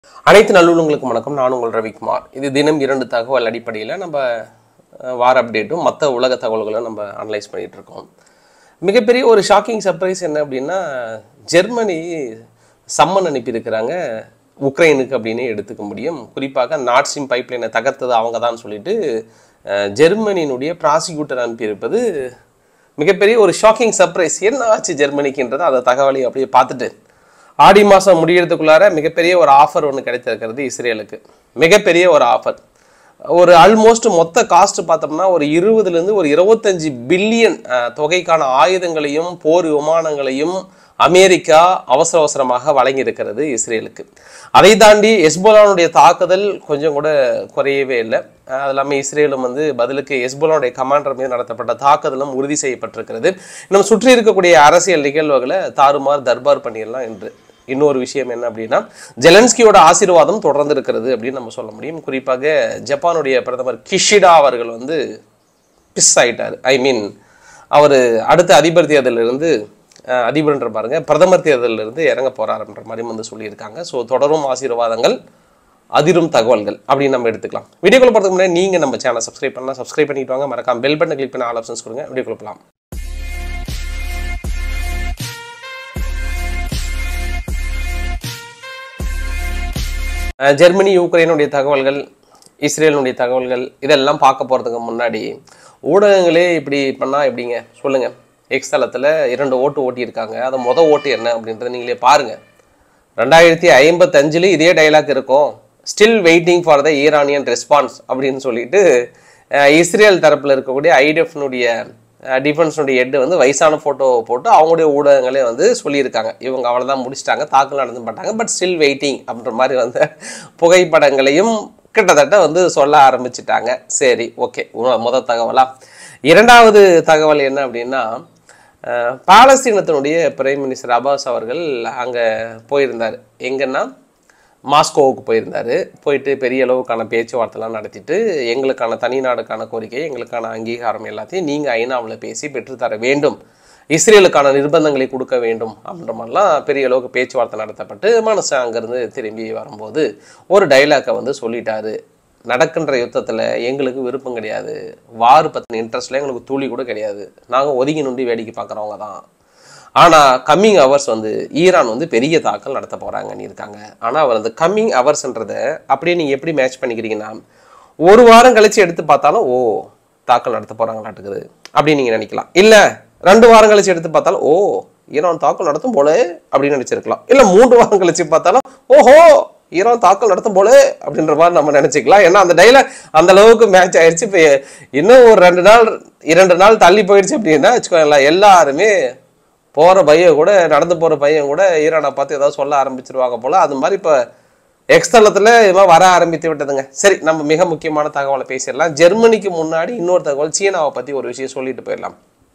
அனைத்து நல்லுள்ளங்களுக்கும் வணக்கம் நான் உங்கள் ரவிக்குமார் இது தினம் இரண்டு தகவல் அடிப்படையில் நம்ம அஹ், வார அப்டேட்டும் மற்ற உலக தகவல்களும் நம்ம அனலைஸ் பண்ணிட்டு இருக்கோம் மிகப்பெரிய ஒரு ஷாக்கிங் சர்ப்ரைஸ் என்ன அப்படின்னா ஜெர்மனி சம்மன் அனுப்பியிருக்கிறாங்க உக்ரைனுக்கு அப்படின்னு எடுத்துக்க முடியும் குறிப்பாக நாட்ஸிம் பைப்லைனை தகர்த்தது அவங்க தான் சொல்லிட்டு அஹ், ஜெர்மனியினுடைய ப்ராசிக்யூட்டர் அனுப்பியிருப்பது மிகப்பெரிய ஒரு ஷாக்கிங் சர்ப்ரைஸ் என்ன ஆச்சு ஜெர்மனிக்குன்றதை அந்த தகவலை அப்படியே பார்த்துட்டு ஆடி மாதம் முடியறதுக்குள்ளார மிகப்பெரிய ஒரு ஆஃபர் ஒன்று கிடைத்திருக்கிறது இஸ்ரேலுக்கு மிகப்பெரிய ஒரு ஆஃபர் ஒரு ஆல்மோஸ்ட் மொத்த காஸ்ட் பார்த்தோம்னா ஒரு இருபதுலேருந்து ஒரு இருபத்தஞ்சு பில்லியன் தொகைக்கான ஆயுதங்களையும் போர் விமானங்களையும் அமெரிக்கா அவசர அவசரமாக வழங்கியிருக்கிறது இஸ்ரேலுக்கு அதை தாண்டி எஸ்போலானுடைய தாக்குதல் கொஞ்சம் கூட குறையவே இல்லை அஹ் அது இல்லாமல் இஸ்ரேலும் வந்து பதிலுக்கு எஸ்போலானுடைய கமாண்டர் மீது நடத்தப்பட்ட தாக்குதலும் உறுதி செய்யப்பட்டிருக்கிறது இன்னும் சுற்றி இருக்கக்கூடிய அரசியல் நிகழ்வுகளை தாறுமாறு தர்பார் பண்ணிடலாம் என்று இன்னொரு விஷயம் என்ன அப்படின்னா ஜெலன்ஸ்கியோட ஆசீர்வாதம் தொடர்ந்து இருக்கிறது அப்படின்னு நம்ம சொல்ல முடியும் குறிப்பாக ஜப்பானுடைய பிரதமர் கிஷிடா அவர்கள் வந்து பிஸ் ஆயிட்டார் ஐ மீன் அவர் அடுத்த அதிபர் தேர்தலிருந்து அஹ், அதிபர்ன்ற பாருங்க பிரதமர் தேர்தலில் இருந்து இறங்க போறாருன்ற மாதிரி வந்து சொல்லியிருக்காங்க ஸோ தொடரும் ஆசீர்வாதங்கள் அதிரும் தகவல்கள் அப்படின்னு நம்ம எடுத்துக்கலாம் வீடியோக்குள்ள போகிறதுக்கு முன்னாடி நீங்க நம்ம சேனல் சப்ஸ்கிரைப் பண்ணலாம் சப்ஸ்கிரைப் பண்ணிட்டு வாங்க மறக்காம பெல் பட்டன் கிளிக் பண்ண ஆல் ஆப்ஷன்ஸ் கொடுங்க வீடியோக்குள்ள போகலாம் அஹ் ஜெர்மனி யூக்ரைனுடைய தகவல்கள் இஸ்ரேலுடைய தகவல்கள் இதெல்லாம் பார்க்க போகிறதுக்கு முன்னாடி ஊடகங்களே இப்படி பண்ணால் எப்படிங்க சொல்லுங்க எக்ஸ் தளத்தில் இரண்டு ஓட்டு ஓட்டியிருக்காங்க அது மொத ஓட்டு என்ன அப்படின்றத நீங்களே பாருங்க ரெண்டாயிரத்தி ஐம்பத்தஞ்சில் இதே டைலாக் இருக்கும் still waiting for the Iranian response அப்படின்னு சொல்லிட்டு அஹ், இஸ்ரேல் தரப்பில் இருக்கக்கூடிய ஐடிஎஃப்னுடைய டிஃபென்ஸுடைய ஹெட் வந்து வயசான ஃபோட்டோ போட்டு அவங்களுடைய ஊடகங்களே வந்து சொல்லியிருக்காங்க இவங்க அவ்வளோதான் முடிச்சிட்டாங்க தாக்கல் நடந்து மாட்டாங்க பட் ஸ்டில் வெயிட்டிங் அப்படின்ற மாதிரி வந்து புகைப்படங்களையும் கிட்டத்தட்ட வந்து சொல்ல ஆரம்பிச்சிட்டாங்க சரி ஓகே முதல் தகவலா இரண்டாவது தகவல் என்ன அப்படின்னா அஹ், பாலஸ்தீனத்தினுடைய பிரைம் மினிஸ்டர் அபாஸ் அவர்கள் அங்கே போயிருந்தார் எங்கன்னா மாஸ்கோவுக்கு போயிருந்தார் போயிட்டு பெரிய அளவுக்கான பேச்சுவார்த்தைலாம் நடத்திட்டு எங்களுக்கான தனி நாடுக்கான கோரிக்கை எங்களுக்கான அங்கீகாரம் எல்லாத்தையும் நீங்கள் ஐநாவில் பேசி பெற்றுத்தர வேண்டும் இஸ்ரேலுக்கான நிர்பந்தங்களை கொடுக்க வேண்டும் அப்படின்ற மாதிரிலாம் பெரிய அளவுக்கு பேச்சுவார்த்தை நடத்தப்பட்டு மனுஷன் அங்கேருந்து திரும்பி வரும்போது ஒரு டைலாக்கை வந்து சொல்லிட்டாரு நடக்கின்ற யுத்தத்தில் எங்களுக்கு விருப்பம் கிடையாது வார் பற்றின இன்ட்ரெஸ்ட்ல எங்களுக்கு துளி கூட கிடையாது நாங்கள் ஒதுங்கி நுண்டி வேடிக்கை பார்க்குறவங்க தான் ஆனால் கம்மிங் ஹவர்ஸ் வந்து ஈரான் வந்து பெரிய தாக்கல் நடத்த போகிறாங்கன்னு இருக்காங்க ஆனால் அவர் அந்த கம்மிங் ஹவர்ஸ்ன்றதை அப்படியே நீங்கள் எப்படி மேட்ச் பண்ணிக்கிறீங்கன்னா ஒரு வாரம் கழிச்சு எடுத்து பார்த்தாலும் ஓ தாக்கல் நடத்த போகிறாங்களாட்டுக்குது அப்படின்னு நீங்கள் நினைக்கலாம் இல்லை ரெண்டு வாரம் கழிச்சு எடுத்து பார்த்தாலும் ஓ ஈரான் தாக்கல் நடத்தும் போல அப்படின்னு நினச்சிருக்கலாம் இல்லை மூன்று வாரம் கழிச்சு பார்த்தாலும் ஓஹோ ஈரான் தாக்கல் நடத்தும் போல அப்படின்ற மாதிரி நம்ம நினைச்சுக்கலாம் ஏன்னா அந்த டைலாக் அந்த அளவுக்கு மேட்ச் ஆயிடுச்சு இப்போ இன்னும் ஒரு ரெண்டு நாள் இரண்டு நாள் தள்ளி போயிடுச்சு அப்படின்னா வச்சுக்கோங்களேன் எல்லாருமே போகிற பையன் கூட நடந்து போகிற பையன் கூட ஈரானை பார்த்து ஏதாவது சொல்ல ஆரம்பிச்சிருவாங்க போல அது மாதிரி இப்போ எக்ஸ்தலத்தில் இது மாதிரி வர ஆரம்பித்து விட்டதுங்க சரி நம்ம மிக முக்கியமான தகவலை பேசிடலாம் ஜெர்மனிக்கு முன்னாடி இன்னொரு தகவல் சீனாவை பற்றி ஒரு விஷயம் சொல்லிட்டு போயிடலாம்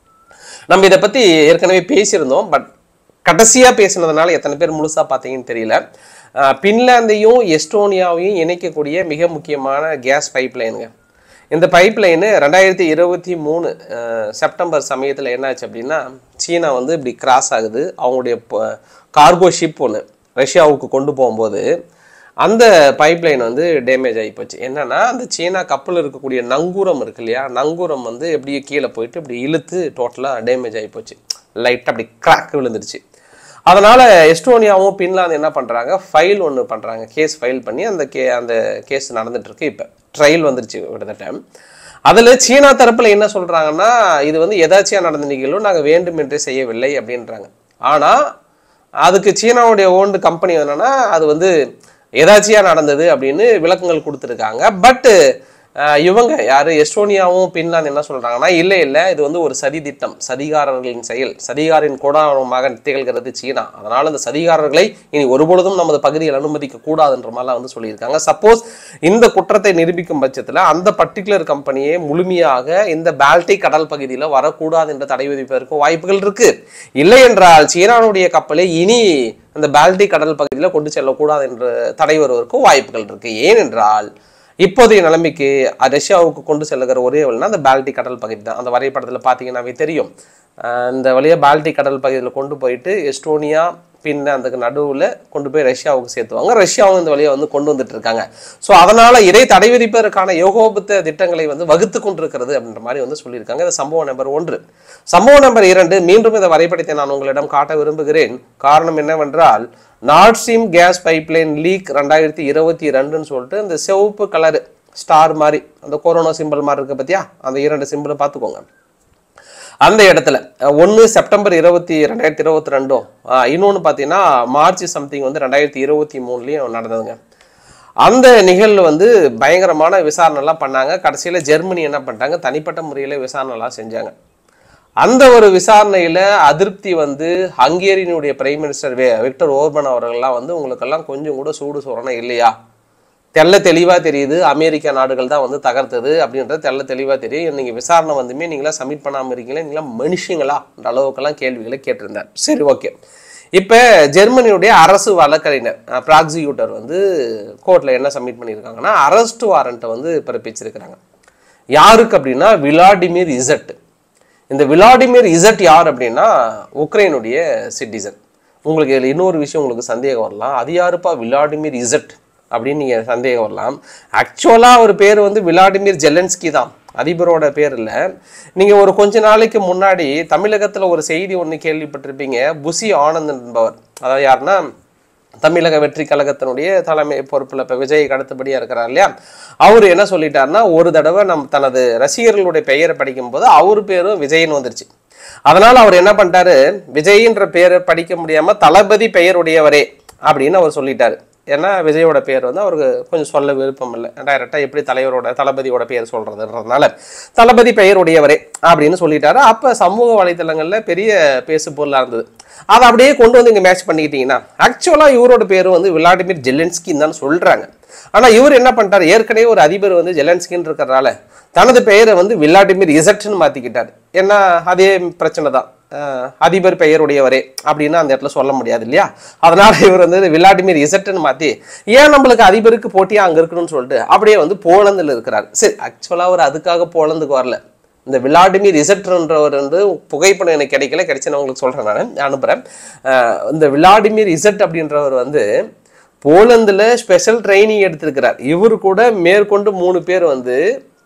நம்ம இதை பற்றி ஏற்கனவே பேசியிருந்தோம் பட் கடைசியாக பேசினதுனால எத்தனை பேர் முழுசாக பார்த்தீங்கன்னு தெரியல அஹ் பின்லாந்தையும் எஸ்டோனியாவையும் இணைக்கக்கூடிய மிக முக்கியமான கேஸ் பைப் லைனுங்க இந்த பைப் லைனு ரெண்டாயிரத்தி இருபத்தி மூணு செப்டம்பர் சமயத்தில் என்னாச்சு அப்படின்னா சீனா வந்து இப்படி கிராஸ் ஆகுது அவங்களுடைய கார்கோ ஷிப் ஒன்று ரஷ்யாவுக்கு கொண்டு போகும்போது அந்த பைப் லைன் வந்து டேமேஜ் ஆகி போச்சு என்னன்னா அந்த சீனா கப்பல் இருக்கக்கூடிய நங்கூரம் இருக்கு இல்லையா நங்கூரம் வந்து எப்படியே கீழே போயிட்டு இப்படி இழுத்து டோட்டலாக டேமேஜ் ஆகி போச்சு லைட்டாக அப்படி கிராக் விழுந்துருச்சு அதனால எஸ்டோனியாவும் பின்லாந்து என்ன பண்றாங்க ஃபைல் ஒன்று பண்றாங்க கேஸ் ஃபைல் பண்ணி அந்த கே அந்த கேஸ் நடந்துட்டு இருக்கு இப்போ ட்ரையல் வந்துருச்சு கிட்டத்தட்ட அதில் சீனா தரப்புல என்ன சொல்றாங்கன்னா இது வந்து எதாச்சியா நடந்த நிகழ்வு நாங்கள் வேண்டுமென்றே செய்யவில்லை அப்படின்றாங்க ஆனா அதுக்கு சீனாவுடைய ஓண்டு கம்பெனி என்னன்னா அது வந்து எதாச்சியா நடந்தது அப்படின்னு விளக்கங்கள் கொடுத்துருக்காங்க பட் இவங்க யாரு எஸ்டோனியாவும் பின்லாந்து என்ன சொல்றாங்கன்னா இல்லை இல்லை இது வந்து ஒரு சதி திட்டம் சதிகாரர்களின் செயல் சதிகாரின் கோடாரமாக திகழ்கிறது சீனா அதனால இந்த சதிகாரர்களை இனி ஒருபொழுதும் நமது பகுதியில் அனுமதிக்க கூடாதுன்ற மாதிரிலாம் வந்து சொல்லியிருக்காங்க சப்போஸ் இந்த குற்றத்தை நிரூபிக்கும் பட்சத்தில் அந்த பர்டிகுலர் கம்பெனியே முழுமையாக இந்த பால்டிக் கடல் பகுதியில் வரக்கூடாது என்று தடை விதிப்பதற்கு வாய்ப்புகள் இருக்கு இல்லை என்றால் சீனாவுடைய கப்பலை இனி அந்த பால்டிக் கடல் பகுதியில் கொண்டு செல்லக்கூடாது என்று தடை வருவதற்கு வாய்ப்புகள் இருக்கு ஏனென்றால் இப்போதைய நிலைமைக்கு அஹ், ரஷ்யாவுக்கு கொண்டு செல்லுகிற ஒரே வழினா அந்த பால்டிக் கடல் பகுதி தான் அந்த வரைபடத்தில் பார்த்தீங்கன்னாவே தெரியும் அஹ், இந்த வழியாக பால்டிக் கடல் பகுதியில் கொண்டு போயிட்டு எஸ்டோனியா பின்ன அதுக்கு நடுவில் கொண்டு போய் ரஷ்யாவுக்கு சேர்த்துவாங்க ரஷ்யாவும் இந்த வழியை வந்து கொண்டு வந்துட்டு இருக்காங்க ஸோ அதனால இதை தடை விதிப்பதற்கான யோகோபத்த திட்டங்களை வந்து வகுத்து கொண்டிருக்கிறது அப்படின்ற மாதிரி வந்து சொல்லியிருக்காங்க இது சம்பவம் நம்பர் ஒன்று சம்பவம் நம்பர் இரண்டு மீண்டும் இந்த வரைபடத்தை நான் உங்களிடம் காட்ட விரும்புகிறேன் காரணம் என்னவென்றால் Nord Stream gas pipeline leak ரெண்டாயிரத்தி இருபத்தி ரெண்டுன்னு சொல்லிட்டு இந்த சிவப்பு கலர் ஸ்டார் மாதிரி அந்த கொரோனா சிம்பிள் மாதிரி இருக்கு பார்த்தியா அந்த இரண்டு சிம்பிளை பார்த்துக்கோங்க அந்த இடத்துல ஒன்று செப்டம்பர் இருபத்தி ரெண்டாயிரத்தி இருபத்தி ரெண்டும் இன்னொன்று பார்த்தீங்கன்னா மார்ச் சம்திங் வந்து ரெண்டாயிரத்தி இருபத்தி மூணுலேயும் நடந்ததுங்க அந்த நிகழ்வு வந்து பயங்கரமான விசாரணைலாம் பண்ணாங்க கடைசியில் ஜெர்மனி என்ன பண்ணிட்டாங்க தனிப்பட்ட முறையில் விசாரணைலாம் செஞ்சாங்க அந்த ஒரு விசாரணையில் அதிருப்தி வந்து ஹங்கேரியனுடைய பிரைம் மினிஸ்டர் வே விக்டர் ஓர்பன் அவர்கள்லாம் வந்து உங்களுக்கெல்லாம் கொஞ்சம் கூட சூடு சோரணை இல்லையா தெள்ள தெளிவாக தெரியுது அமெரிக்க நாடுகள் தான் வந்து தகர்த்தது அப்படின்றது தெள்ள தெளிவாக தெரியும் நீங்கள் விசாரணை வந்துமே நீங்களாம் சப்மிட் பண்ணாமல் இருக்கீங்களா நீங்களாம் மனுஷங்களா என்ற அளவுக்கெல்லாம் கேள்விகளை கேட்டிருந்தார் சரி ஓகே இப்போ ஜெர்மனியுடைய அரசு வழக்கறிஞர் ப்ராக்சிக்யூட்டர் வந்து கோர்ட்டில் என்ன சப்மிட் பண்ணியிருக்காங்கன்னா அரெஸ்ட் வாரண்ட்டை வந்து பிறப்பிச்சிருக்கிறாங்க யாருக்கு அப்படின்னா விளாடிமிர் இசட் இந்த விளாடிமிர் இசட் யார் அப்படின்னா உக்ரைனுடைய சிட்டிசன் உங்களுக்கு இதில் இன்னொரு விஷயம் உங்களுக்கு சந்தேகம் வரலாம் அது யாருப்பா விளாடிமிர் இசட் அப்படின்னு நீங்கள் சந்தேகம் வரலாம் ஆக்சுவலாக ஒரு பேர் வந்து விளாடிமிர் ஜெலன்ஸ்கி தான் அதிபரோட பேர் இல்லை நீங்கள் ஒரு கொஞ்ச நாளைக்கு முன்னாடி தமிழகத்தில் ஒரு செய்தி ஒன்று கேள்விப்பட்டிருப்பீங்க புசி ஆனந்த் என்பவர் அதாவது யாருன்னா தமிழக வெற்றி கழகத்தினுடைய தலைமை பொறுப்பில் இப்போ விஜய்க்கு அடுத்தபடியாக இருக்கிறார் இல்லையா அவர் என்ன சொல்லிட்டாருன்னா ஒரு தடவை நம் தனது ரசிகர்களுடைய பெயரை படிக்கும்போது அவர் பேரும் விஜய்னு வந்துருச்சு அதனால் அவர் என்ன பண்ணிட்டாரு விஜய்ன்ற பேரை படிக்க முடியாமல் தளபதி பெயருடையவரே அப்படின்னு அவர் சொல்லிட்டாரு ஏன்னா விஜயோட பேர் வந்து அவருக்கு கொஞ்சம் சொல்ல விருப்பம் இல்லை டைரெக்டாக எப்படி தலைவரோட தளபதியோட பேர் சொல்கிறதுன்றதுனால தளபதி பெயருடையவரே அப்படின்னு சொல்லிட்டாரு அப்போ சமூக வலைத்தளங்களில் பெரிய பேசு பொருளாக இருந்தது அதை அப்படியே கொண்டு வந்து இங்கே மேட்ச் பண்ணிக்கிட்டீங்கன்னா ஆக்சுவலாக இவரோட பேர் வந்து விளாடிமிர் ஜெலன்ஸ்கின்னு தான் சொல்கிறாங்க ஆனால் இவர் என்ன பண்ணிட்டார் ஏற்கனவே ஒரு அதிபர் வந்து ஜெலன்ஸ்கின்னு இருக்கிறனால தனது பெயரை வந்து விளாடிமிர் இசட்னு மாற்றிக்கிட்டார் ஏன்னா அதே பிரச்சனை தான் அஹ் அதிபர் பெயருடையவரே அப்படின்னு அந்த இடத்துல சொல்ல முடியாது இல்லையா அதனால இவர் வந்து விளாடிமிர் இசட்டுன்னு மாற்றி ஏன் நம்மளுக்கு அதிபருக்கு போட்டியாக அங்கே இருக்கணும்னு சொல்லிட்டு அப்படியே வந்து போலந்தில் இருக்கிறார் சரி ஆக்சுவலாக அவர் அதுக்காக போலந்துக்கு வரல இந்த விளாடிமிர் இசட்ன்றவர் வந்து புகைப்படம் எனக்கு கிடைக்கல கிடைச்சு நான் உங்களுக்கு சொல்கிறேன் நான் அனுப்புகிறேன் அஹ் இந்த விளாடிமிர் இசட் அப்படின்றவர் வந்து போலந்தில் ஸ்பெஷல் ட்ரைனிங் எடுத்திருக்கிறார் இவர் கூட மேற்கொண்டு மூணு பேர் வந்து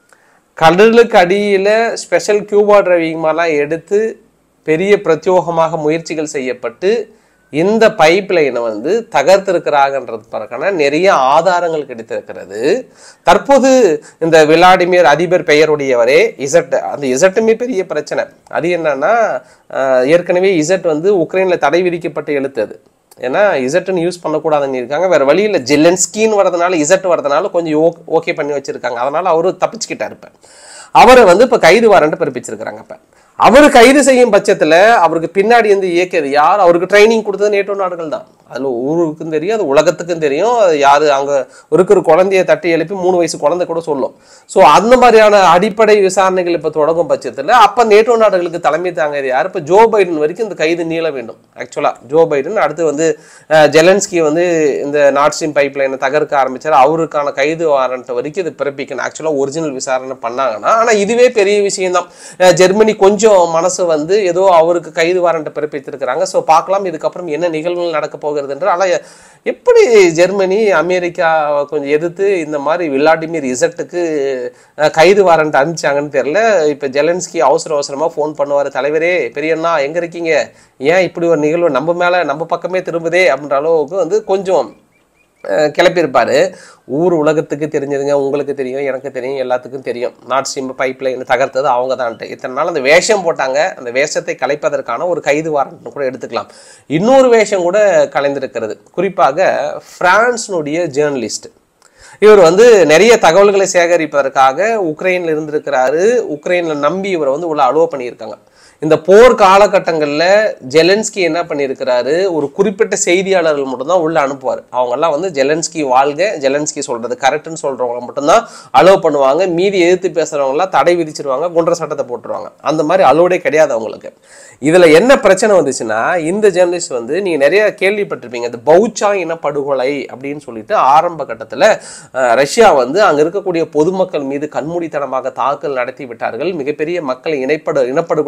கடலுக்கு அடியில் ஸ்பெஷல் கியூபா டிரைவிங் மாதிரிலாம் எடுத்து பெரிய பிரத்யோகமாக முயற்சிகள் செய்யப்பட்டு இந்த பைப் லைனை வந்து தகர்த்திருக்கிறாங்கன்றது பிறக்கான நிறைய ஆதாரங்கள் கிடைத்திருக்கிறது தற்போது இந்த விளாடிமிர் அதிபர் பெயருடையவரே இசட் அந்த இசட்டுமே பெரிய பிரச்சனை அது என்னன்னா அஹ், ஏற்கனவே இசட் வந்து உக்ரைனில் தடை விதிக்கப்பட்ட எழுத்து அது ஏன்னா இசட்டுன்னு யூஸ் பண்ணக்கூடாதுன்னு இருக்காங்க வேற வழியில் ஜெலன்ஸ்கின்னு வரதுனால இசட் வரதுனால கொஞ்சம் ஓகே பண்ணி வச்சிருக்காங்க அதனால அவரு தப்பிச்சுக்கிட்டாரு இப்ப அவரை வந்து இப்போ கைது வாரண்ட் பிறப்பிச்சிருக்கிறாங்க இப்போ அவர் கைது செய்யும் பட்சத்தில் அவருக்கு பின்னாடி இருந்து இயக்கியது யார் அவருக்கு ட்ரைனிங் கொடுத்தது நேட்டோ நாடுகள் தான் அதில் ஊருக்கும் தெரியும் அது உலகத்துக்கும் தெரியும் அது யார் அங்கே இருக்கிற குழந்தைய தட்டி எழுப்பி மூணு வயசு குழந்தை கூட சொல்லும் ஸோ அந்த மாதிரியான அடிப்படை விசாரணைகள் இப்போ தொடங்கும் பட்சத்தில் அப்போ நேட்டோ நாடுகளுக்கு தலைமை தாங்கியது யார் இப்போ ஜோ பைடன் வரைக்கும் இந்த கைது நீள வேண்டும் ஆக்சுவலாக ஜோ பைடன் அடுத்து வந்து அஹ், ஜெலன்ஸ்கி வந்து இந்த நார்த் ஸ்ட்ரீம் பைப் லைனை தகர்க்க ஆரம்பிச்சார் அவருக்கான கைது வாரண்ட் வரைக்கும் இது பிறப்பிக்கணும் ஆக்சுவலாக ஒரிஜினல் விசாரணை பண்ணாங்கன்னா ஆனால் இதுவே பெரிய விஷயம்தான் அஹ், ஜெர்மனி கொஞ்சம் மனசு வந்து ஏதோ அவருக்கு கைது வாரண்ட்டை பிறப்பித்திருக்கிறாங்க ஸோ பார்க்கலாம் இதுக்கப்புறம் என்ன நிகழ்வுகள் நடக்க போகிறது என்று ஆனால் எப்படி ஜெர்மனி அமெரிக்கா கொஞ்சம் எதிர்த்து இந்த மாதிரி விளாடிமிர் இசட்டுக்கு அஹ், கைது வாரண்ட் அனுப்பிச்சாங்கன்னு தெரியல இப்போ ஜெலன்ஸ்கி அவசர அவசரமாக ஃபோன் பண்ணுவார் தலைவரே பெரியண்ணா எங்கே இருக்கீங்க ஏன் இப்படி ஒரு நிகழ்வு நம்ம மேலே நம்ம பக்கமே திரும்புதே அப்படின்ற அளவுக்கு வந்து கொஞ்சம் அஹ், கிளப்பியிருப்பாரு ஊர் உலகத்துக்கு தெரிஞ்சதுங்க உங்களுக்கு தெரியும் எனக்கு தெரியும் எல்லாத்துக்கும் தெரியும் நாட் ஸ்ட்ரீம் பைப் லைன் தகர்த்தது அவங்க தான்ட்டு இத்தனை நாள் அந்த வேஷம் போட்டாங்க அந்த வேஷத்தை கலைப்பதற்கான ஒரு கைது வாரண்ட்னு கூட எடுத்துக்கலாம் இன்னொரு வேஷம் கூட கலைந்திருக்கிறது குறிப்பாக பிரான்ஸ்னுடைய ஜேர்னலிஸ்ட் இவர் வந்து நிறைய தகவல்களை சேகரிப்பதற்காக உக்ரைன்ல இருந்திருக்கிறாரு உக்ரைன்ல நம்பி இவரை வந்து உள்ள அலோவ் பண்ணியிருக்காங்க இந்த போர் காலகட்டங்களில் ஜெலன்ஸ்கி என்ன பண்ணியிருக்கிறாரு ஒரு குறிப்பிட்ட செய்தியாளர்கள் மட்டும்தான் உள்ள அனுப்புவார் அவங்கெல்லாம் வந்து ஜெலன்ஸ்கி வாழ்க ஜெலன்ஸ்கி சொல்றது கரெக்ட்னு சொல்றவங்க மட்டும்தான் அலோவ் பண்ணுவாங்க மீதி எதிர்த்து பேசுறவங்கலாம் தடை விதிச்சிருவாங்க குன்ற சட்டத்தை போட்டுருவாங்க அந்த மாதிரி அலோடே கிடையாது அவங்களுக்கு இதுல என்ன பிரச்சனை வந்துச்சுன்னா இந்த ஜேர்னலிஸ்ட் வந்து நீங்க நிறைய கேள்விப்பட்டிருப்பீங்க இந்த பௌச்சா இன படுகொலை அப்படின்னு சொல்லிட்டு ஆரம்ப கட்டத்துல அஹ், ரஷ்யா வந்து அங்க இருக்கக்கூடிய பொதுமக்கள் மீது கண்மூடித்தனமாக தாக்கல் நடத்தி விட்டார்கள் மிகப்பெரிய மக்களை இணைப்படு இனப்படுகொலை செய்தார்கள்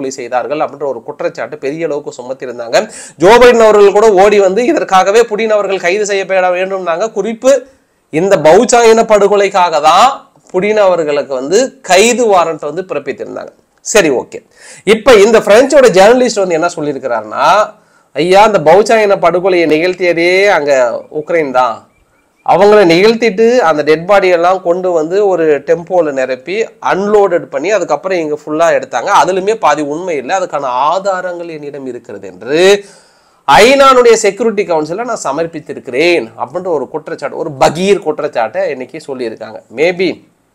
விட்டார்கள் அப்படின்ற ஒரு குற்றச்சாட்டு பெரிய அளவுக்கு சுமத்தியிருந்தாங்க ஜோ பைடன் அவர்கள் கூட ஓடி வந்து இதற்காகவே புடின் அவர்கள் கைது செய்யப்பட வேண்டும்னாங்க குறிப்பு இந்த பௌச்சா இன படுகொலைக்காக தான் புடின் அவர்களுக்கு வந்து கைது வாரண்ட் வந்து பிறப்பித்திருந்தாங்க சரி ஓகே இப்ப இந்த பிரெஞ்சோட ஜேர்னலிஸ்ட் வந்து என்ன சொல்லியிருக்கிறாருன்னா ஐயா இந்த பௌச்சா இன படுகொலையை நிகழ்த்தியதே அங்க உக்ரைன் தான் அவங்கள நிகழ்த்திட்டு அந்த டெட் பாடி எல்லாம் கொண்டு வந்து ஒரு டெம்போல நிரப்பி அன்லோடட் பண்ணி அதுக்கப்புறம் இங்க ஃபுல்லா எடுத்தாங்க அதுலயுமே பாதி உண்மை இல்லை அதுக்கான ஆதாரங்கள் என்னிடம் இருக்கிறது என்று ஐநானுடைய செக்யூரிட்டி கவுன்சில நான் சமர்ப்பித்திருக்கிறேன் அப்படின்ற ஒரு குற்றச்சாட்டு ஒரு பகீர் குற்றச்சாட்டை இன்னைக்கு சொல்லியிருக்காங்க மேபி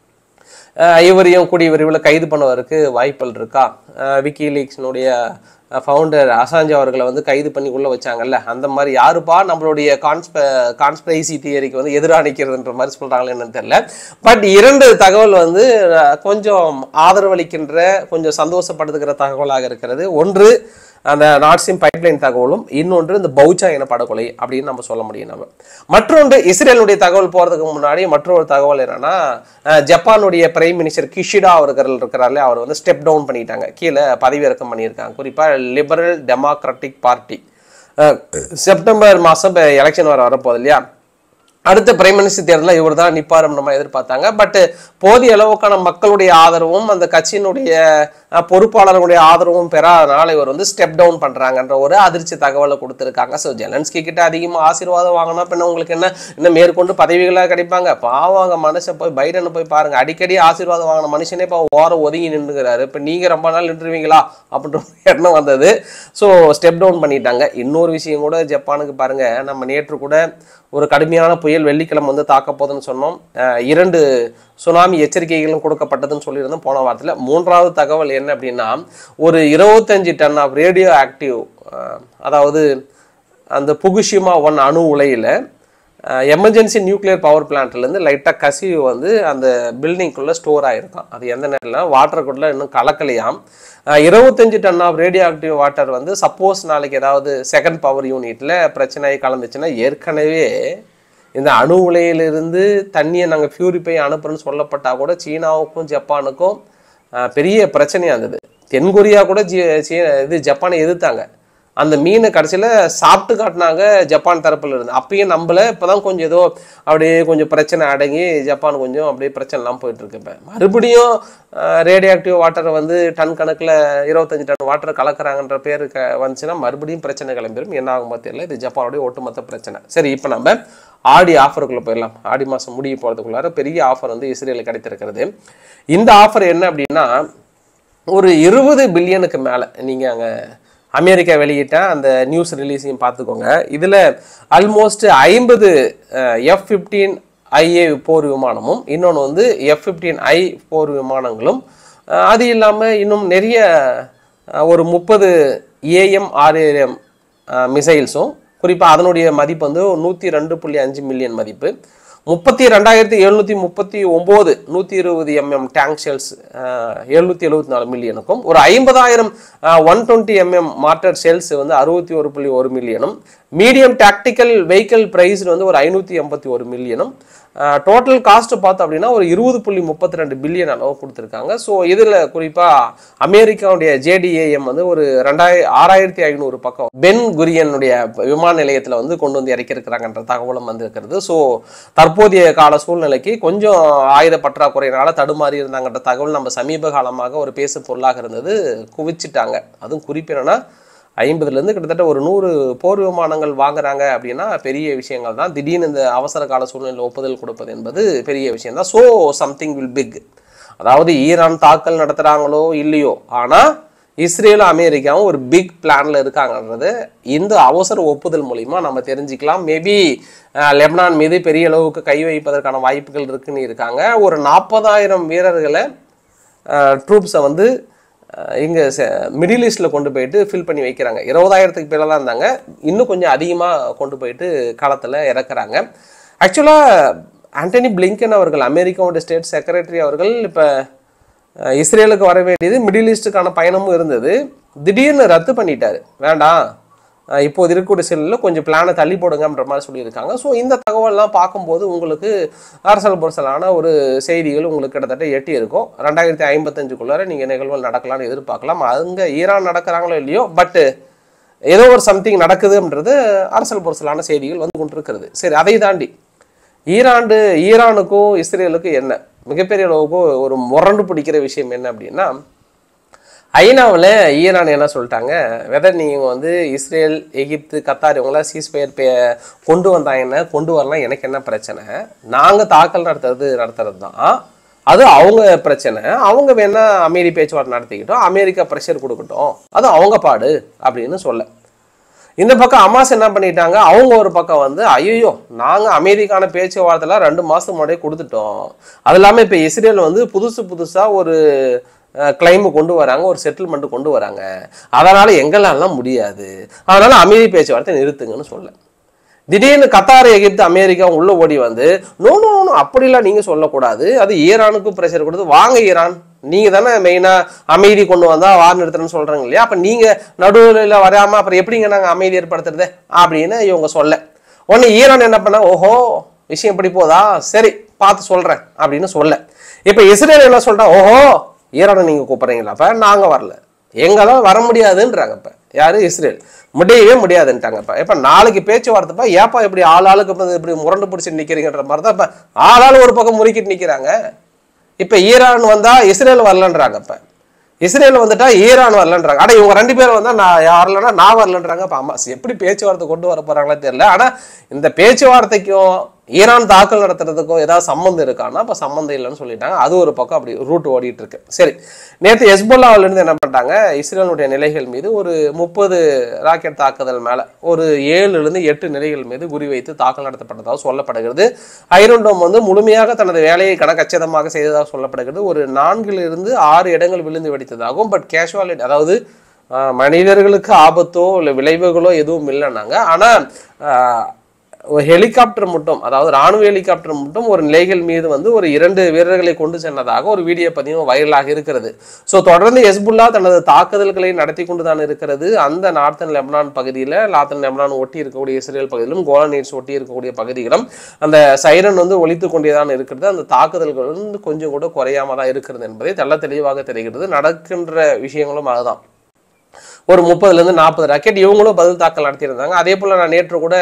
இவரையும் கூடிய விரைவில் கைது பண்ணுவதற்கு வாய்ப்புகள் இருக்கா விக்கிலீக்ஸினுடைய ஃபவுண்டர் அசாஞ்ச் அவர்களை வந்து கைது பண்ணி உள்ள வச்சாங்கல்ல அந்த மாதிரி யாருப்பா நம்மளுடைய கான்ஸ்ப கான்ஸ்பிரைசி தியரிக்கு வந்து எதிராக நிற்கிறதுன்ற மாதிரி சொல்றாங்களே என்னன்னு தெரியல பட் இரண்டு தகவல் வந்து அஹ், கொஞ்சம் ஆதரவளிக்கின்ற கொஞ்சம் சந்தோஷப்படுத்துகிற தகவலாக இருக்கிறது ஒன்று அந்த நாட்ஸின் பைப்லைன் தகவலும் இன்னொன்று இந்த பௌச்சா இன படுகொலை அப்படின்னு நம்ம சொல்ல முடியும் நம்ம மற்றொன்று இஸ்ரேலுடைய தகவல் போறதுக்கு முன்னாடி மற்றொரு தகவல் என்னன்னா அஹ், ஜப்பானுடைய பிரைம் மினிஸ்டர் கிஷிடா அவர்கள் இருக்கிறார்களே அவர் வந்து ஸ்டெப் டவுன் பண்ணிட்டாங்க கீழே பதவியிறக்கம் பண்ணியிருக்காங்க குறிப்பா லிபரல் டெமோக்ராட்டிக் பார்ட்டி செப்டம்பர் மாசம் எலெக்ஷன் வர வரப்போகுது இல்லையா அடுத்த பிரைம் மினிஸ்டர் தேர்தலில் இவர் தான் நிற்பார் நம்ம எதிர்பார்த்தாங்க பட் போதிய அளவுக்கான மக்களுடைய ஆதரவும் அந்த கட்சியினுடைய அஹ், பொறுப்பாளர்களுடைய ஆதரவும் பெறாதனால இவர் வந்து ஸ்டெப் டவுன் பண்றாங்கன்ற ஒரு அதிர்ச்சி தகவலை கொடுத்துருக்காங்க ஸோ ஜெலன்ஸ்கி கிட்ட அதிகமாக ஆசீர்வாதம் வாங்கினா பின்ன உங்களுக்கு என்ன இன்னும் மேற்கொண்டு பதவிகளாக கிடைப்பாங்க பாவாங்க மனுஷன் போய் பைடனை போய் பாருங்க அடிக்கடி ஆசீர்வாதம் வாங்கின மனுஷனே இப்போ ஓரம் ஒதுங்கி நின்றுக்கிறாரு இப்போ நீங்க ரொம்ப நாள் நின்றுவீங்களா அப்படின்ற ஒரு எண்ணம் வந்தது ஸோ ஸ்டெப் டவுன் பண்ணிட்டாங்க இன்னொரு விஷயம் கூட ஜப்பானுக்கு பாருங்க நம்ம நேற்று கூட ஒரு கடுமையான புயல் வெள்ளிக்கிழமை வந்து தாக்க போகுதுன்னு சொன்னோம் அஹ் இரண்டு சுனாமி எச்சரிக்கைகளும் கொடுக்கப்பட்டதுன்னு சொல்லியிருந்தோம் போன வாரத்தில் மூன்றாவது தகவல் என்ன அப்படின்னா ஒரு இருபத்தஞ்சு டன் ஆஃப் ரேடியோ ஆக்டிவ் அதாவது அந்த புகுஷிமா ஒன் அணு உலையில் எமர்ஜென்சி நியூக்ளியர் பவர் பிளான்ட்லேருந்து லைட்டாக கசிவு வந்து அந்த பில்டிங்குள்ளே ஸ்டோர் ஆகிருக்கும் அது எந்த நேரத்தில் வாட்டருக்குள்ளே இன்னும் கலக்கலையாம் அஹ், இருபத்தஞ்சு ton of radio active water வந்து சப்போஸ் நாளைக்கு ஏதாவது செகண்ட் பவர் யூனிட்டில் பிரச்சனை கலந்துச்சுன்னா ஏற்கனவே இந்த அணு உலையிலிருந்து தண்ணியை நாங்கள் பியூரிஃபை அனுப்புறோன்னு சொல்லப்பட்டா கூட சீனாவுக்கும் ஜப்பானுக்கும் அஹ், பெரிய பிரச்சனையாக இருந்தது தென்கொரியா கூட ஜி சீ இது ஜப்பானை எதிர்த்தாங்க அந்த மீனை கடைசியில் சாப்பிட்டு காட்டினாங்க ஜப்பான் தரப்புல இருந்து அப்பயும் நம்பல இப்போதான் கொஞ்சம் ஏதோ அப்படியே கொஞ்சம் பிரச்சனை அடங்கி ஜப்பான் கொஞ்சம் அப்படியே பிரச்சனைலாம் போயிட்டு இருக்கு இப்போ மறுபடியும் ரேடியோ ஆக்டிவ் வாட்டரை வந்து டன் கணக்கில் இருபத்தஞ்சு டன் வாட்டர் கலக்குறாங்கன்ற பேர் க வந்துச்சுன்னா மறுபடியும் பிரச்சனை கிளம்பிடும் என்ன ஆகும் தெரியல இது ஜப்பானுடைய ஒட்டுமொத்த பிரச்சனை சரி இப்போ நம்ம ஆடி ஆஃபருக்குள்ளே போயிடலாம் ஆடி மாதம் முடிய போகிறதுக்குள்ளார பெரிய ஆஃபர் வந்து இஸ்ரேலுக்கு கிடைத்திருக்கிறது இந்த ஆஃபர் என்ன அப்படின்னா ஒரு இருபது பில்லியனுக்கு மேலே நீங்கள் அங்கே அமெரிக்கா வெளியிட்ட அந்த நியூஸ் ரிலீஸையும் பார்த்துக்கோங்க இதில் ஆல்மோஸ்ட் ஐம்பது எஃப் ஃபிஃப்டீன் ஐஏ போர் விமானமும் இன்னொன்று வந்து எஃப் ஃபிஃப்டீன் ஐ போர் விமானங்களும் அஹ், அது இல்லாமல் இன்னும் நிறைய அஹ், ஒரு முப்பது ஏஎம் ஆர்ஏஎம் மிசைல்ஸும் குறிப்பாக அதனுடைய மதிப்பு வந்து நூற்றி ரெண்டு புள்ளி அஞ்சு மில்லியன் மதிப்பு முப்பத்தி ரெண்டாயிரத்தி எழுநூற்றி முப்பத்தி ஒம்பது நூற்றி இருபது எம்எம் டேங்க் ஷெல்ஸ் எழுநூற்றி எழுபத்தி நாலு மில்லியனுக்கும் ஒரு ஐம்பதாயிரம் one twenty MM mortar shells வந்து அறுபத்தி ஒரு புள்ளி ஒரு மில்லியனும் மீடியம் டாக்டிக்கல் வெஹிக்கிள் ப்ரைஸ் வந்து ஒரு ஐநூற்றி எண்பத்தி ஒரு மில்லியனும் டோட்டல் காஸ்ட் பார்த்தோம் அப்படின்னா ஒரு இருபது புள்ளி முப்பத்தி ரெண்டு பில்லியன் அளவு கொடுத்துருக்காங்க ஸோ இதில் குறிப்பாக அமெரிக்காவுடைய ஜேடிஏஎம் வந்து ஒரு ரெண்டாயிர ஆறாயிரத்தி ஐநூறு பக்கம் பென் குரியனுடைய விமான நிலையத்தில் வந்து கொண்டு வந்து இறக்கியிருக்கிறாங்கன்ற தகவலும் வந்திருக்கிறது ஸோ தற்போதைய கால சூழ்நிலைக்கு கொஞ்சம் ஆயுத பற்றாக்குறையினால தடுமாறி இருந்தாங்கன்ற தகவல் நம்ம சமீப காலமாக ஒரு பேசு பொருளாக இருந்தது குவிச்சிட்டாங்க அதுவும் குறிப்பிடனா ஐம்பதுலேருந்து கிட்டத்தட்ட ஒரு நூறு போர் விமானங்கள் வாங்குறாங்க அப்படின்னா பெரிய விஷயங்கள் தான் திடீர்னு இந்த அவசர கால சூழ்நிலையில் ஒப்புதல் கொடுப்பது என்பது பெரிய விஷயம் தான் ஸோ சம்திங் வில் பிக் அதாவது ஈரான் தாக்கல் நடத்துகிறாங்களோ இல்லையோ ஆனால் இஸ்ரேலும் அமெரிக்காவும் ஒரு பிக் பிளான்ல இருக்காங்கன்றது இந்த அவசர ஒப்புதல் மூலிமா நம்ம தெரிஞ்சுக்கலாம் மேபி லெபனான் மீது பெரிய அளவுக்கு கை வைப்பதற்கான வாய்ப்புகள் இருக்குன்னு இருக்காங்க ஒரு நாற்பதாயிரம் வீரர்களை ட்ரூப்ஸை வந்து இங்கே மிடில் ஈஸ்டில் கொண்டு போயிட்டு ஃபில் பண்ணி வைக்கிறாங்க இருபதாயிரத்துக்கு பேர் தான் இருந்தாங்க இன்னும் கொஞ்சம் அதிகமாக கொண்டு போயிட்டு களத்தில் இறக்குறாங்க ஆக்சுவலாக ஆண்டனி பிளிங்கன் அவர்கள் அமெரிக்காவோட ஸ்டேட் செக்ரட்டரி அவர்கள் இப்போ இஸ்ரேலுக்கு வர வேண்டியது மிடில் ஈஸ்ட்டுக்கான பயணமும் இருந்தது திடீர்னு ரத்து பண்ணிட்டாரு வேண்டாம் அஹ் இப்போது இருக்கக்கூடிய சூழலில் கொஞ்சம் பிளானை தள்ளி போடுங்கன்ற மாதிரி சொல்லியிருக்காங்க ஸோ இந்த தகவல்லாம் பார்க்கும்போது உங்களுக்கு அரசல் புரசலான ஒரு செய்திகள் உங்களுக்கு கிட்டத்தட்ட எட்டி இருக்கும் ரெண்டாயிரத்தி ஐம்பத்தஞ்சுக்குள்ளார நீங்கள் நிகழ்வுகள் நடக்கலாம்னு எதிர்பார்க்கலாம் அங்கே ஈரான் நடக்கிறாங்களோ இல்லையோ பட்டு ஏதோ ஒரு சம்திங் நடக்குதுன்றது அரசல் புரசலான செய்திகள் வந்து கொண்டிருக்கிறது சரி அதை தாண்டி ஈராண்டு ஈரானுக்கும் இஸ்ரேலுக்கும் என்ன மிகப்பெரிய அளவுக்கு ஒரு முரண்டு பிடிக்கிற விஷயம் என்ன அப்படின்னா ஐநாவில் ஈரான் என்ன சொல்லிட்டாங்க வெதர் நீங்கள் வந்து இஸ்ரேல் எகிப்து கத்தார் இவங்களாம் சீஸ்பயர் பே கொண்டு வந்தாங்கன்னா கொண்டு வரலாம் எனக்கு என்ன பிரச்சனை நாங்கள் தாக்கல் நடத்துறது நடத்துறது தான் அது அவங்க பிரச்சனை அவங்க வேணா அமைதி பேச்சுவார்த்தை நடத்திக்கிட்டோம் அமெரிக்கா ப்ரெஷர் கொடுக்கட்டும் அது அவங்க பாடு அப்படின்னு சொல்ல இந்த பக்கம் அமாஸ் என்ன பண்ணிட்டாங்க அவங்க ஒரு பக்கம் வந்து ஐயோ நாங்கள் அமைதிக்கான பேச்சுவார்த்தைலாம் ரெண்டு மாதத்துக்கு முன்னாடியே கொடுத்துட்டோம் அது இல்லாமல் இப்போ இஸ்ரேல் வந்து புதுசு புதுசாக ஒரு கிளைம் கொண்டு வராங்க ஒரு செட்டில்மெண்ட் கொண்டு வராங்க அதனால எங்களாலாம் முடியாது அதனால அமைதி பேச்சுவார்த்தை நிறுத்துங்கன்னு சொல்ல திடீர்னு கத்தார் எகிப்து அமெரிக்கா உள்ள ஓடி வந்து நோ நோ நோ அப்படிலாம் நீங்க சொல்லக்கூடாது அது ஈரானுக்கும் பிரஷர் கொடுத்து வாங்க ஈரான் நீங்க தானே மெயினா அமைதி கொண்டு வந்தா வார் நிறுத்தணும்னு சொல்றாங்க இல்லையா அப்ப நீங்க நடுவில் வராம அப்புறம் எப்படிங்க நாங்க அமைதி ஏற்படுத்துறது அப்படின்னு இவங்க சொல்ல உடனே ஈரான் என்ன பண்ண ஓஹோ விஷயம் இப்படி போதா சரி பார்த்து சொல்றேன் அப்படின்னு சொல்ல இப்ப இஸ்ரேல் என்ன சொல்றா ஓஹோ ஈரானை நீங்க கூப்பிடுறீங்களா அப்ப நாங்க வரல எங்களால் வர முடியாதுன்றாங்க இப்ப யாரு இஸ்ரேல் முடியவே முடியாதுன்ட்டாங்க இப்ப இப்ப நாளைக்கு பேச்சுவார்த்தைப்பா ஏப்பா இப்படி ஆள் ஆளுக்கு இப்ப இப்படி முரண்டு பிடிச்சி நிக்கிறீங்கன்ற மாதிரி தான் இப்ப ஆளாள் ஒரு பக்கம் முறுக்கிட்டு நிக்கிறாங்க இப்ப ஈரான் வந்தா இஸ்ரேல் வரலன்றாங்க இப்ப இஸ்ரேல் வந்துட்டா ஈரான் வரலன்றாங்க ஆனா இவங்க ரெண்டு பேரும் வந்தா நான் வரலன்னா நான் வரலன்றாங்க அப்ப அம்மா எப்படி பேச்சுவார்த்தை கொண்டு வர போறாங்களா தெரியல ஆனா இந்த பேச்சுவார்த்தைக்கும் ஈரான் தாக்கல் நடத்துறதுக்கும் ஏதாவது சம்மந்தம் இருக்கான்னா அப்ப சம்மந்தம் இல்லைன்னு சொல்லிட்டாங்க அது ஒரு பக்கம் அப்படி ரூட் ஓடிட்டு இருக்கு சரி நேற்று ஹெஸ்புல்லாவில இருந்து என்ன பண்ணிட்டாங்க இஸ்ரேலுடைய நிலைகள் மீது ஒரு முப்பது ராக்கெட் தாக்குதல் மேல ஒரு ஏழுல இருந்து எட்டு நிலைகள் மீது குறிவைத்து தாக்கல் நடத்தப்பட்டதாக சொல்லப்படுகிறது ஐரோண்டோம் வந்து முழுமையாக தனது வேலையை கணக்கச்சிதமாக செய்ததாக சொல்லப்படுகிறது ஒரு நான்கில் இருந்து ஆறு இடங்கள் விழுந்து வெடித்ததாகவும் பட் கேஷுவாலிட்டி அதாவது ஆஹ், மனிதர்களுக்கு ஆபத்தோ இல்லை விளைவுகளோ எதுவும் இல்லைன்னாங்க ஆனா ஆஹ், ஒரு ஹெலிகாப்டர் மட்டும் அதாவது ராணுவ ஹெலிகாப்டர் மட்டும் ஒரு நிலைகள் மீது வந்து ஒரு இரண்டு வீரர்களை கொண்டு சென்றதாக ஒரு வீடியோ பதிவும் வைரலாக இருக்கிறது ஸோ தொடர்ந்து ஹெஸ்புல்லா தனது தாக்குதல்களை நடத்தி கொண்டு தான் இருக்கிறது அந்த நார்த்தன் லெபனான் பகுதியில் லாத்தன் லெபனான் ஒட்டி இருக்கக்கூடிய இஸ்ரேல் பகுதியிலும் கோலா நீர்ஸ் ஒட்டி இருக்கக்கூடிய பகுதிகளும் அந்த சைரன் வந்து ஒலித்து கொண்டே தான் இருக்கிறது அந்த தாக்குதல்கள் வந்து கொஞ்சம் கூட குறையாம தான் இருக்கிறது என்பதை தெள்ள தெளிவாக தெரிகிறது நடக்கின்ற விஷயங்களும் அதுதான் ஒரு முப்பதுலேருந்து நாற்பது ராக்கெட் இவங்களும் பதில் தாக்கல் நடத்தியிருந்தாங்க அதே போல் நான் நேற்று கூட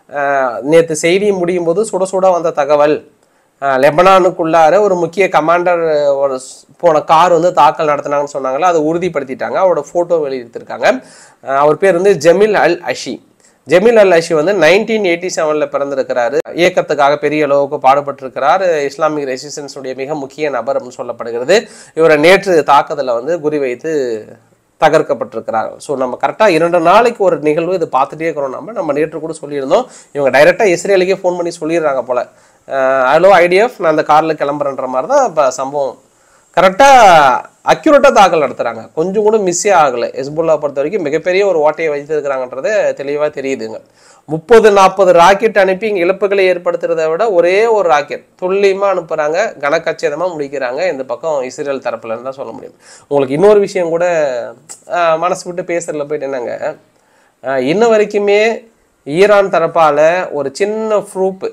நேற்று செய்தி முடியும் போது சுட சுட வந்த தகவல் அஹ், லெபனானுக்குள்ளார ஒரு முக்கிய கமாண்டர் ஒரு ஸ்- போன கார் வந்து தாக்கல் நடத்தினாங்கன்னு சொன்னாங்களா அதை உறுதிப்படுத்திட்டாங்க அவரோட ஃபோட்டோ வெளியிட்டிருக்காங்க அஹ், அவர் பேர் வந்து ஜமீல் அல் அஷி ஜமீல் அல் அஷி வந்து நைன்டீன் எயிட்டி செவனில் பிறந்திருக்கிறாரு இயக்கத்துக்காக பெரிய அளவுக்கு பாடுபட்டிருக்கிறார் இஸ்லாமிக் ரெசிஸ்டன்ஸ் உடைய மிக முக்கிய நபர் அப்படின்னு சொல்லப்படுகிறது இவரை நேற்று தாக்குதலை வந்து குறிவைத்து தகர்க்கப்பட்டிருக்கிறாங்க ஸோ நம்ம கரெக்டாக இரண்டு நாளைக்கு ஒரு நிகழ்வு இது பார்த்துட்டே இருக்கிறோம் நம்ம நம்ம நேற்று கூட சொல்லியிருந்தோம் இவங்க டைரெக்டாக இஸ்ரேலுக்கே ஃபோன் பண்ணி சொல்லிடுறாங்க போல ஹலோ ஐடிஎஃப் நான் அந்த காரில் கிளம்புறேன்ற மாதிரி தான் இப்போ சம்பவம் கரெக்டாக அக்யூரேட்டாக தாக்கல் நடத்துகிறாங்க கொஞ்சம் கூட மிஸ்ஸே ஆகலை ஹெஸ்புல்லா பொறுத்த வரைக்கும் மிகப்பெரிய ஒரு ஓட்டையை வைத்திருக்கிறாங்கன்றது தெளிவாக தெரியுதுங்க முப்பது நாற்பது ராக்கெட் அனுப்பி இங்கே இழப்புகளை ஏற்படுத்துறதை விட ஒரே ஒரு ராக்கெட் துல்லியமாக அனுப்புகிறாங்க கனக்கச்சிதமாக முடிக்கிறாங்க இந்த பக்கம் இஸ்ரேல் தரப்புலன்னு தான் சொல்ல முடியும் உங்களுக்கு இன்னொரு விஷயம் கூட ஆஹ், மனசு விட்டு பேசுறதுல போயிட்டு என்னங்க ஆஹ், இன்ன வரைக்குமே ஈரான் தரப்பால் ஒரு சின்ன ப்ரூப்பு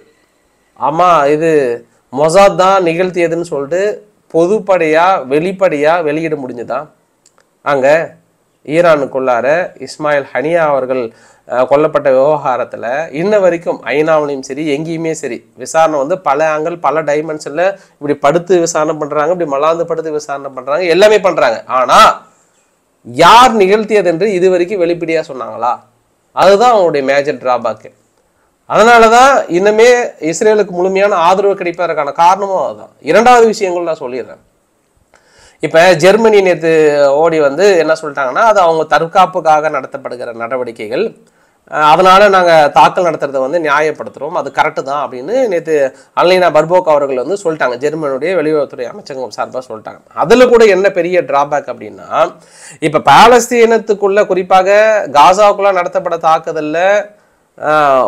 ஆமா இது மொசாத் தான் நிகழ்த்தியதுன்னு சொல்லிட்டு பொதுப்படையா வெளிப்படையா வெளியிட முடிஞ்சுதா அங்க ஈரானுக்குள்ளார இஸ்மாயில் ஹனியா அவர்கள் அஹ், கொல்லப்பட்ட விவகாரத்துல இன்ன வரைக்கும் ஐநாவிலையும் சரி எங்கேயுமே சரி விசாரணை வந்து பல ஆங்கிள் பல டைமென்ஷன்ல இப்படி படுத்து விசாரணை பண்றாங்க இப்படி மலாந்து படுத்து விசாரணை பண்றாங்க எல்லாமே பண்றாங்க ஆனா யார் நிகழ்த்தியது என்று இது வரைக்கும் வெளிப்படையா சொன்னாங்களா அதுதான் அவங்களுடைய மேஜர் டிராபேக்கு அதனால தான் இன்னுமே இஸ்ரேலுக்கு முழுமையான ஆதரவு கிடைப்பதற்கான காரணமும் அதுதான் இரண்டாவது விஷயங்கள் நான் சொல்லிடுறேன் இப்போ ஜெர்மனி நேற்று ஓடி வந்து என்ன சொல்லிட்டாங்கன்னா அது அவங்க தற்காப்புக்காக நடத்தப்படுகிற நடவடிக்கைகள் அஹ் அதனால நாங்கள் தாக்கல் நடத்துறதை வந்து நியாயப்படுத்துகிறோம் அது கரெக்டு தான் அப்படின்னு நேற்று அன்லைனா பர்போக் அவர்கள் வந்து சொல்லிட்டாங்க ஜெர்மனுடைய வெளியுறவுத்துறை அமைச்சகம் சார்பாக சொல்லிட்டாங்க அதில் கூட என்ன பெரிய டிராபேக் அப்படின்னா இப்போ பாலஸ்தீனத்துக்குள்ள குறிப்பாக காசாவுக்குள்ள நடத்தப்பட்ட தாக்குதலில்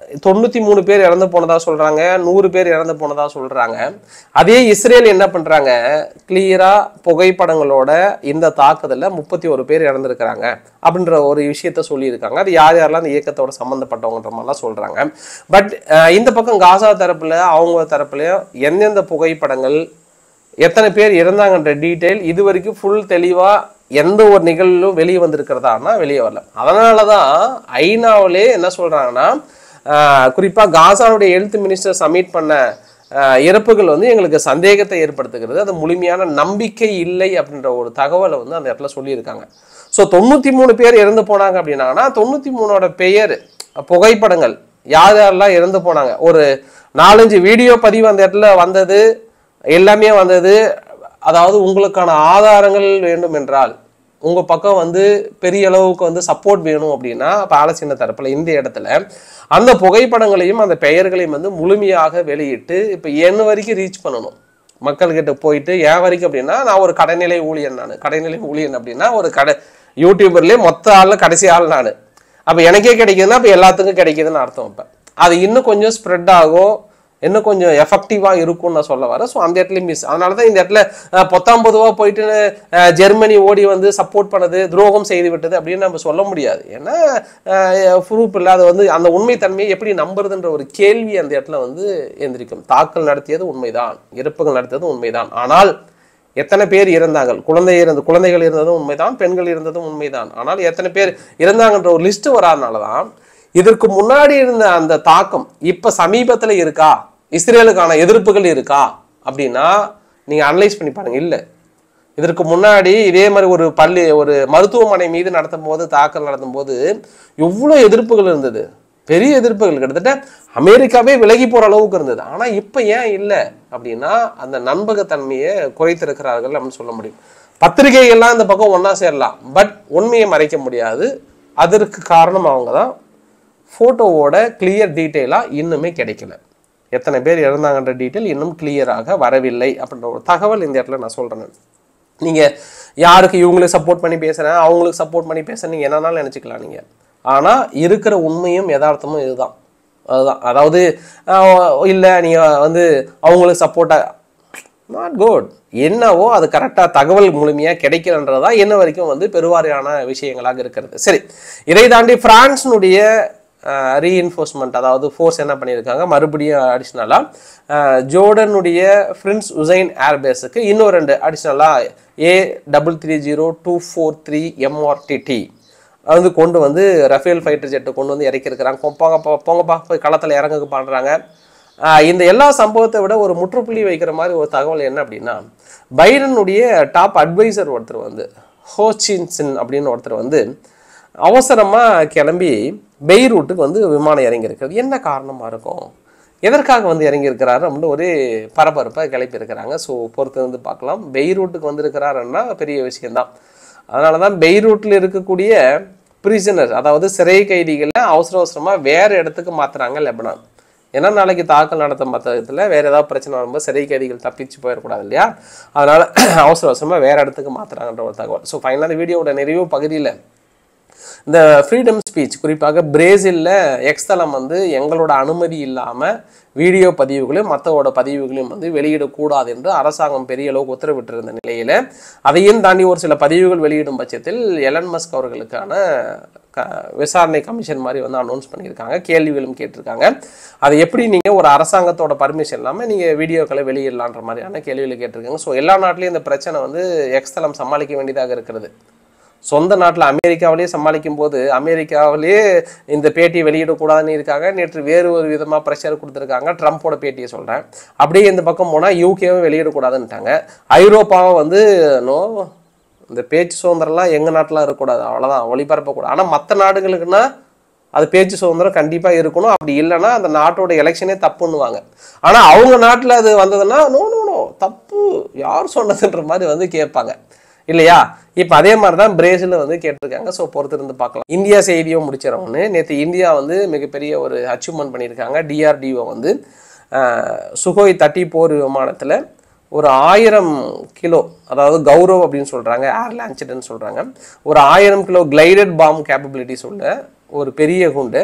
தொண்ணூத்தி மூணு பேர் இறந்து போனதா சொல்றாங்க நூறு பேர் இறந்து போனதா சொல்றாங்க அதே இஸ்ரேல் என்ன பண்றாங்க கிளியரா புகைப்படங்களோட இந்த தாக்குதல்ல முப்பத்தி ஒரு பேர் இறந்துருக்கிறாங்க அப்படின்ற ஒரு விஷயத்த சொல்லியிருக்காங்க அது யார் யாரெல்லாம் அந்த இயக்கத்தோட சம்மந்தப்பட்டவங்கன்ற மாதிரிலாம் சொல்றாங்க பட் இந்த பக்கம் காசா தரப்புல அவங்க தரப்புலயும் எந்தெந்த புகைப்படங்கள் எத்தனை பேர் இறந்தாங்கன்ற டீட்டெயில் இது வரைக்கும் ஃபுல் தெளிவா எந்த ஒரு நிகழ்வும் வெளியே வந்திருக்கிறதானா வெளியே வரல அதனால தான் ஐநாவிலே என்ன சொல்றாங்கன்னா ஆஹ் குறிப்பா காசாவுடைய ஹெல்த் மினிஸ்டர் சப்மிட் பண்ண ஆஹ் இறப்புகள் வந்து எங்களுக்கு சந்தேகத்தை ஏற்படுத்துகிறது அது முழுமையான நம்பிக்கை இல்லை அப்படின்ற ஒரு தகவலை வந்து அந்த இடத்துல சொல்லியிருக்காங்க ஸோ தொண்ணூற்றி மூணு பேர் இறந்து போனாங்க அப்படின்னாங்கன்னா தொண்ணூற்றி மூணோட பெயர் புகைப்படங்கள் யார் யாரெல்லாம் இறந்து போனாங்க ஒரு நாலஞ்சு வீடியோ பதிவு அந்த இடத்துல வந்தது எல்லாமே வந்தது அதாவது உங்களுக்கான ஆதாரங்கள் வேண்டும் என்றால் உங்க பக்கம் வந்து பெரிய அளவுக்கு வந்து சப்போர்ட் வேணும் அப்படின்னா பாலஸ்தீன தரப்புல இந்த இடத்துல அந்த புகைப்படங்களையும் அந்த பெயர்களையும் வந்து முழுமையாக வெளியிட்டு இப்போ என்ன வரைக்கும் ரீச் பண்ணணும் மக்கள்கிட்ட போயிட்டு ஏன் வரைக்கும் அப்படின்னா நான் ஒரு கடைநிலை ஊழியன் நான் கடைநிலை ஊழியன் அப்படின்னா ஒரு கடை யூடியூபர்லேயே மொத்த ஆள்ல கடைசி ஆள் நான் அப்போ எனக்கே கிடைக்குதுன்னா அப்போ எல்லாத்துக்கும் கிடைக்குதுன்னு அர்த்தம் இப்போ அது இன்னும் கொஞ்சம் ஸ்ப்ரெட் ஆகும் இன்னும் கொஞ்சம் எஃபெக்டிவாக இருக்கும்னு நான் சொல்ல வரேன் ஸோ அந்த இடத்துல மிஸ் அதனால தான் இந்த இடத்துல அஹ், பொத்தாம் பொதுவாக போயிட்டு அஹ், ஜெர்மனி ஓடி வந்து சப்போர்ட் பண்ணது துரோகம் செய்து விட்டது அப்படின்னு நம்ம சொல்ல முடியாது ஏன்னா ப்ரூஃப் இல்லை அது வந்து அந்த உண்மைத்தன்மையை எப்படி நம்புறதுன்ற ஒரு கேள்வி அந்த இடத்துல வந்து எந்திரிக்கும் தாக்கல் நடத்தியது உண்மைதான் இறப்புகள் நடத்தியது உண்மைதான் ஆனால் எத்தனை பேர் இறந்தாங்க குழந்தை இறந்து குழந்தைகள் இருந்ததும் உண்மைதான் பெண்கள் இருந்ததும் உண்மைதான் ஆனால் எத்தனை பேர் இறந்தாங்கன்ற ஒரு லிஸ்ட் வராதனால தான் இதற்கு முன்னாடி இருந்த அந்த தாக்கம் இப்ப சமீபத்துல இருக்கா இஸ்ரேலுக்கான எதிர்ப்புகள் இருக்கா அப்படின்னா நீங்க அனலைஸ் பண்ணி பாருங்க இல்ல இதற்கு முன்னாடி இதே மாதிரி ஒரு பள்ளி ஒரு மருத்துவமனை மீது நடத்தும் போது தாக்கல் நடத்தும் போது எவ்வளோ எதிர்ப்புகள் இருந்தது பெரிய எதிர்ப்புகள் கிட்டத்தட்ட அமெரிக்காவே விலகி போற அளவுக்கு இருந்தது ஆனா இப்ப ஏன் இல்லை அப்படின்னா அந்த நம்பகத்தன்மையை குறைத்திருக்கிறார்கள் அப்படின்னு சொல்ல முடியும் பத்திரிகைகள்லாம் இந்த பக்கம் ஒண்ணா சேரலாம் பட் உண்மையை மறைக்க முடியாது அதற்கு காரணம் அவங்க தான் ஃபோட்டோவோட கிளியர் டீட்டெயிலாக இன்னுமே கிடைக்கல எத்தனை பேர் இறந்தாங்கன்ற டீட்டெயில் இன்னும் கிளியராக வரவில்லை அப்படின்ற ஒரு தகவல் இந்த இடத்துல நான் சொல்கிறேன் நீங்கள் யாருக்கு இவங்களுக்கு சப்போர்ட் பண்ணி பேசுகிறேன் அவங்களுக்கு சப்போர்ட் பண்ணி பேசுகிறேன் நீங்கள் என்னன்னாலும் நினச்சிக்கலாம் நீங்கள் ஆனால் இருக்கிற உண்மையும் யதார்த்தமும் இதுதான் அதுதான் அதாவது இல்லை நீங்கள் வந்து அவங்களுக்கு சப்போர்ட்டாக நாட் குட் என்னவோ அது கரெக்டாக தகவல் முழுமையாக கிடைக்கலன்றதா என்ன வரைக்கும் வந்து பெருவாரியான விஷயங்களாக இருக்கிறது சரி இதை தாண்டி பிரான்ஸினுடைய ரீஎன்ஃபோர்ஸ்மெண்ட் அதாவது ஃபோர்ஸ் என்ன பண்ணியிருக்காங்க மறுபடியும் அடிஷ்னலாக ஜோர்டனுடைய ஃப்ரின்ஸ் உசைன் ஏர்பேஸுக்கு இன்னும் ரெண்டு அடிஷ்னலாக A double three zero two four three MRTT வந்து கொண்டு வந்து ரஃபேல் ஃபைட்டர் ஜெட்டை கொண்டு வந்து இறக்கியிருக்கிறாங்க கொ- போங்க போ- போங்கப்பா போய் களத்தில் இறங்குக்கு பண்ணுறாங்க இந்த எல்லா சம்பவத்தை விட ஒரு முற்றுப்புள்ளி வைக்கிற மாதிரி ஒரு தகவல் என்ன அப்படின்னா பைடனுடைய டாப் அட்வைசர் ஒருத்தர் வந்து ஹோச்சின்சின் அப்படின்னு ஒருத்தர் வந்து அவசரமாக கிளம்பி பெய்ரூட்டுக்கு வந்து விமானம் இறங்கியிருக்கிறது என்ன காரணமாக இருக்கும் எதற்காக வந்து இறங்கியிருக்கிறாரு அப்படின்னு ஒரே பரபரப்பை கிளப்பி இருக்கிறாங்க ஸோ பொறுத்து வந்து பார்க்கலாம் பெய்ரூட்டுக்கு வந்திருக்கிறாருன்னா பெரிய விஷயம்தான் அதனால தான் பெய்ரூட்டில் இருக்கக்கூடிய பிரிசனர் அதாவது சிறை கைதிகளை அவசர அவசரமாக வேறு இடத்துக்கு மாற்றுறாங்க லெபனான் ஏன்னா நாளைக்கு தாக்கல் நடத்தும் பத்திரத்தில் வேற ஏதாவது பிரச்சனை வரும்போது சிறை கைதிகள் தப்பிச்சு போயிடக்கூடாது இல்லையா அதனால அவசர அவசரமாக வேற இடத்துக்கு மாற்றுறாங்கன்ற ஒரு தகவல் ஸோ ஃபைனலாக இந்த வீடியோவோட நிறைவு பகுதியில் இந்த ஃப்ரீடம் ஸ்பீச் குறிப்பாக பிரேசிலில் எக்ஸ்தலம் வந்து எங்களோட அனுமதி இல்லாமல் வீடியோ பதிவுகளையும் மற்றவோட பதிவுகளையும் வந்து வெளியிடக்கூடாது என்று அரசாங்கம் பெரிய அளவுக்கு உத்தரவிட்டிருந்த நிலையில் அதையும் தாண்டி ஒரு சில பதிவுகள் வெளியிடும் பட்சத்தில் எலன் மஸ்க் அவர்களுக்கான க விசாரணை கமிஷன் மாதிரி வந்து அனௌன்ஸ் பண்ணியிருக்காங்க கேள்விகளும் கேட்டிருக்காங்க அது எப்படி நீங்கள் ஒரு அரசாங்கத்தோட பர்மிஷன் இல்லாமல் நீங்கள் வீடியோக்களை வெளியிடலான்ற மாதிரியான கேள்விகளை கேட்டிருக்காங்க ஸோ எல்லா நாட்டிலையும் இந்த பிரச்சனை வந்து எக்ஸ்தலம் சமாளிக்க வேண்டியதாக இருக்கிறது சொந்த நாட்டில் அமெரிக்காவிலேயே சமாளிக்கும் போது அமெரிக்காவிலேயே இந்த பேட்டியை வெளியிடக்கூடாதுன்னு இருக்காங்க நேற்று வேறு ஒரு விதமாக ப்ரெஷர் கொடுத்துருக்காங்க ட்ரம்ப்போட பேட்டியை சொல்கிறேன் அப்படியே இந்த பக்கம் போனால் யூகேவும் வெளியிடக்கூடாதுன்னுட்டாங்க ஐரோப்பாவும் வந்து நோ இந்த பேச்சு சுதந்திரம்லாம் எங்கள் நாட்டில் இருக்கக்கூடாது அவ்வளோதான் ஒளிபரப்பக்கூடாது ஆனால் மற்ற நாடுகளுக்குன்னா அது பேச்சு சுதந்திரம் கண்டிப்பாக இருக்கணும் அப்படி இல்லைன்னா அந்த நாட்டோட எலெக்ஷனே தப்புன்னுவாங்க ஆனால் அவங்க நாட்டில் அது வந்ததுன்னா நோ நோ நோ தப்பு யார் சொன்னதுன்ற மாதிரி வந்து கேட்பாங்க இல்லையா இப்போ அதே மாதிரி தான் பிரேசில் வந்து கேட்டிருக்காங்க ஸோ பொறுத்திருந்து பார்க்கலாம் இந்தியா செய்தியும் முடிச்சிடறோம்னு நேற்று இந்தியா வந்து மிகப்பெரிய ஒரு அச்சீவ்மெண்ட் பண்ணியிருக்காங்க டிஆர்டிஓ வந்து ஆஹ், சுகோய் தட்டி போர் விமானத்தில் ஒரு ஆயிரம் கிலோ அதாவது கௌரவ் அப்படின்னு சொல்கிறாங்க ஏர் லான்ச்சர்னு சொல்கிறாங்க ஒரு ஆயிரம் கிலோ கிளைடட் பாம் கேப்பபிலிட்டிஸ் உள்ள ஒரு பெரிய குண்டு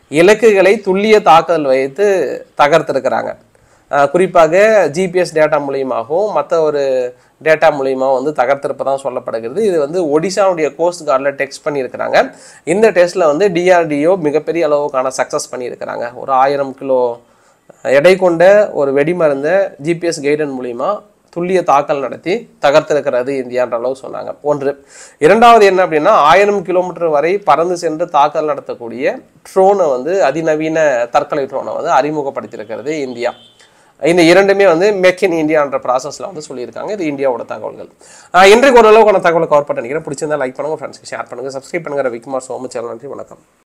இலக்குகளை துல்லிய தாக்குதல் வைத்து தகர்த்திருக்கிறாங்க அஹ் குறிப்பாக ஜிபிஎஸ் டேட்டா மூலியமாகவும் மற்ற ஒரு டேட்டா மூலியமாக வந்து தகர்த்திருப்பதாக சொல்லப்படுகிறது இது வந்து ஒடிசாவுடைய கோஸ்ட் கார்டில் டெக்ஸ்ட் பண்ணியிருக்கிறாங்க இந்த டெஸ்ட்டில் வந்து டிஆர்டிஓ மிகப்பெரிய அளவுக்கான சக்ஸஸ் பண்ணியிருக்கிறாங்க ஒரு ஆயிரம் கிலோ எடை கொண்ட ஒரு வெடிமருந்தை ஜிபிஎஸ் கைடன் மூலிமா துல்லிய தாக்கல் நடத்தி தகர்த்திருக்கிறது இந்தியான்ற அளவு சொன்னாங்க ஒன்று இரண்டாவது என்ன அப்படின்னா ஆயிரம் கிலோமீட்டர் வரை பறந்து சென்று தாக்கல் நடத்தக்கூடிய ட்ரோனை வந்து அதிநவீன தற்கொலை ட்ரோனை வந்து அறிமுகப்படுத்தியிருக்கிறது இந்தியா இந்த இரண்டுமே வந்து மேக் இன் இந்தியான்ற ப்ராசஸில் வந்து சொல்லியிருக்காங்க இது இந்தியாவோட தகவல்கள் ஆஹ் இன்றைக்கு ஓரளவுக்கான தகவலை கவர் பண்ண நினைக்கிறேன் பிடிச்சிருந்தா லைக் பண்ணுங்க ஃப்ரெண்ட்ஸ்க்கு ஷேர் பண்ணுங்க சப்ஸ்கிரைப் பண்ணுங்க ரவிக்குமார் சோமு சேனல் நன்றி வணக்கம்